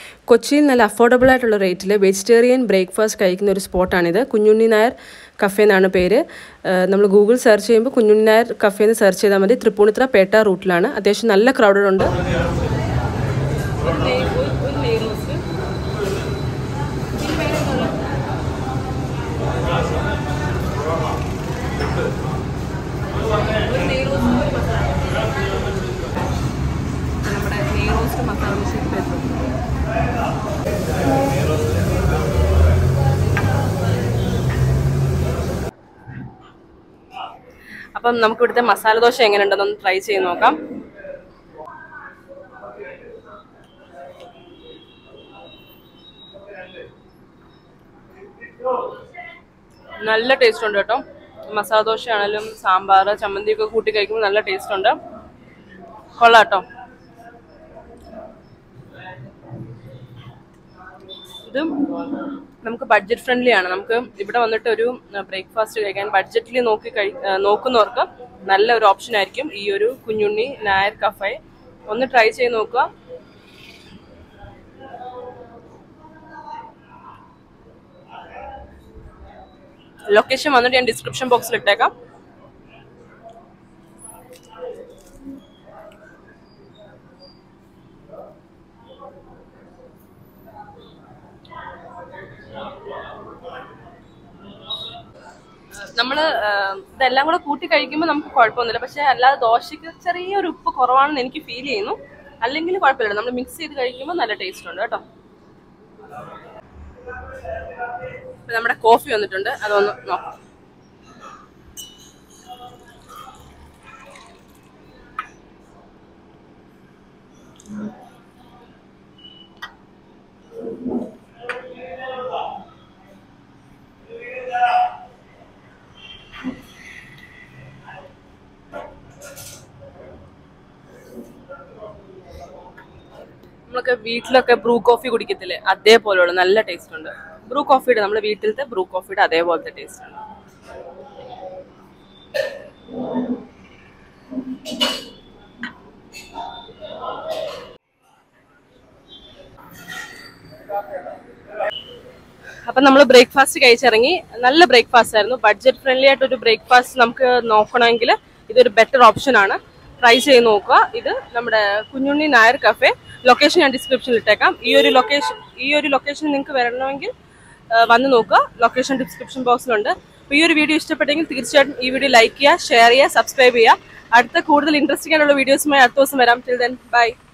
കൊച്ചിയിൽ നല്ല അഫോർഡബിൾ ആയിട്ടുള്ള റേറ്റിൽ വെജിറ്റേറിയൻ ബ്രേക്ക്ഫാസ്റ്റ് കഴിക്കുന്ന ഒരു സ്പോട്ടാണിത് കുഞ്ഞുണ്ണി നായർ കഫേ എന്നാണ് പേര് നമ്മൾ ഗൂഗിൾ സെർച്ച് ചെയ്യുമ്പോൾ കുഞ്ഞുണ്ണി നായർ കഫേ എന്ന് സെർച്ച് ചെയ്താൽ മതി തൃപ്പൂണിത്തുറ പേട്ട റൂട്ടിലാണ് അത്യാവശ്യം നല്ല ക്രൗഡഡ് ഉണ്ട് നമ്മുടെ നെയ് റോസ്റ്റ് മസാല മിശ്രിതം എത്തും അപ്പം നമുക്ക് ഇവിടുത്തെ മസാല ദോശ എങ്ങനെയുണ്ടെന്നൊന്ന് ട്രൈ ചെയ്ത് നോക്കാം നല്ല ടേസ്റ്റ് ഉണ്ട് കേട്ടോ മസാല ദോശ ആണെങ്കിലും സാമ്പാർ ചമ്മന്തി ഒക്കെ കൂട്ടി കഴിക്കുമ്പോൾ നല്ല ടേസ്റ്റ് ഉണ്ട് കൊള്ളാം കേട്ടോ ഇത് നമുക്ക് ബഡ്ജറ്റ് ഫ്രണ്ട്ലി ആണ് നമുക്ക് ഇവിടെ വന്നിട്ട് ഒരു ബ്രേക്ക്ഫാസ്റ്റ് കഴിക്കാൻ ബഡ്ജറ്റിൽ നോക്കി കഴി ആ, നോക്കുന്നവർക്ക് നല്ല ഒരു ഓപ്ഷൻ ആയിരിക്കും ഈ ഒരു കുഞ്ഞുണ്ണി നായർ കഫേ ഒന്ന് ട്രൈ ചെയ്ത് നോക്കുക ലൊക്കേഷൻ വന്നിട്ട് ഞാൻ ഡിസ്ക്രിപ്ഷൻ ബോക്സിൽ ഇട്ടേക്കാം നമ്മള് ആഹ്, ഇതെല്ലാം കൂടെ കൂട്ടി കഴിക്കുമ്പോൾ നമുക്ക് കുഴപ്പമൊന്നുമില്ല പക്ഷെ അല്ലാതെ ദോശയ്ക്ക് ചെറിയൊരു ഉപ്പ് കുറവാണെന്ന് എനിക്ക് ഫീൽ ചെയ്യുന്നു അല്ലെങ്കിൽ കുഴപ്പമില്ല നമ്മൾ മിക്സ് ചെയ്ത് കഴിക്കുമ്പോൾ നല്ല ടേസ്റ്റ് ഉണ്ട് കേട്ടോ ഇപ്പൊ നമ്മുടെ കോഫി വന്നിട്ടുണ്ട് അതൊന്ന് നോക്കാം നമ്മളൊക്കെ വീട്ടിലൊക്കെ ബ്രൂ കോഫി കുടിക്കത്തില്ലേ അതേപോലെയുള്ള നല്ല ടേസ്റ്റ് ഉണ്ട് ബ്രൂ കോഫിയുടെ നമ്മുടെ വീട്ടിലത്തെ ബ്രൂ കോഫിയുടെ അതേപോലത്തെ ടേസ്റ്റ് ഉണ്ട് അപ്പം നമ്മൾ ബ്രേക്ക്ഫാസ്റ്റ് കഴിച്ചിറങ്ങി നല്ല ബ്രേക്ക്ഫാസ്റ്റ് ആയിരുന്നു ബഡ്ജറ്റ് ഫ്രണ്ട്ലി ആയിട്ട് ഒരു ബ്രേക്ക്ഫാസ്റ്റ് നമുക്ക് നോക്കണമെങ്കിൽ ഇതൊരു ബെറ്റർ ഓപ്ഷൻ ആണ് ട്രൈ ചെയ്ത് നോക്കുക ഇത് നമ്മുടെ കുഞ്ഞുണ്ണി നായർ കഫേ ലൊക്കേഷൻ ഞാൻ ഡിസ്ക്രിപ്ഷനിൽ ഇട്ടേക്കാം ഈ ഒരു ലൊക്കേഷൻ ഈ ഒരു ലൊക്കേഷൻ നിങ്ങൾക്ക് വരണമെങ്കിൽ ആ, വന്ന് നോക്കുക ലൊക്കേഷൻ ഡിസ്ക്രിപ്ഷൻ ബോക്സിലുണ്ട് അപ്പോൾ ഈ ഒരു വീഡിയോ ഇഷ്ടപ്പെട്ടെങ്കിൽ തീർച്ചയായിട്ടും ഈ വീഡിയോ ലൈക്ക് ചെയ്യുക ഷെയർ ചെയ്യുക സബ്സ്ക്രൈബ് ചെയ്യുക അടുത്ത കൂടുതൽ ഇൻട്രസ്റ്റിംഗ് ആയിട്ടുള്ള വീഡിയോസുമായി അടുത്ത ദിവസം വരാം ടിൽ ദെൻ ബൈ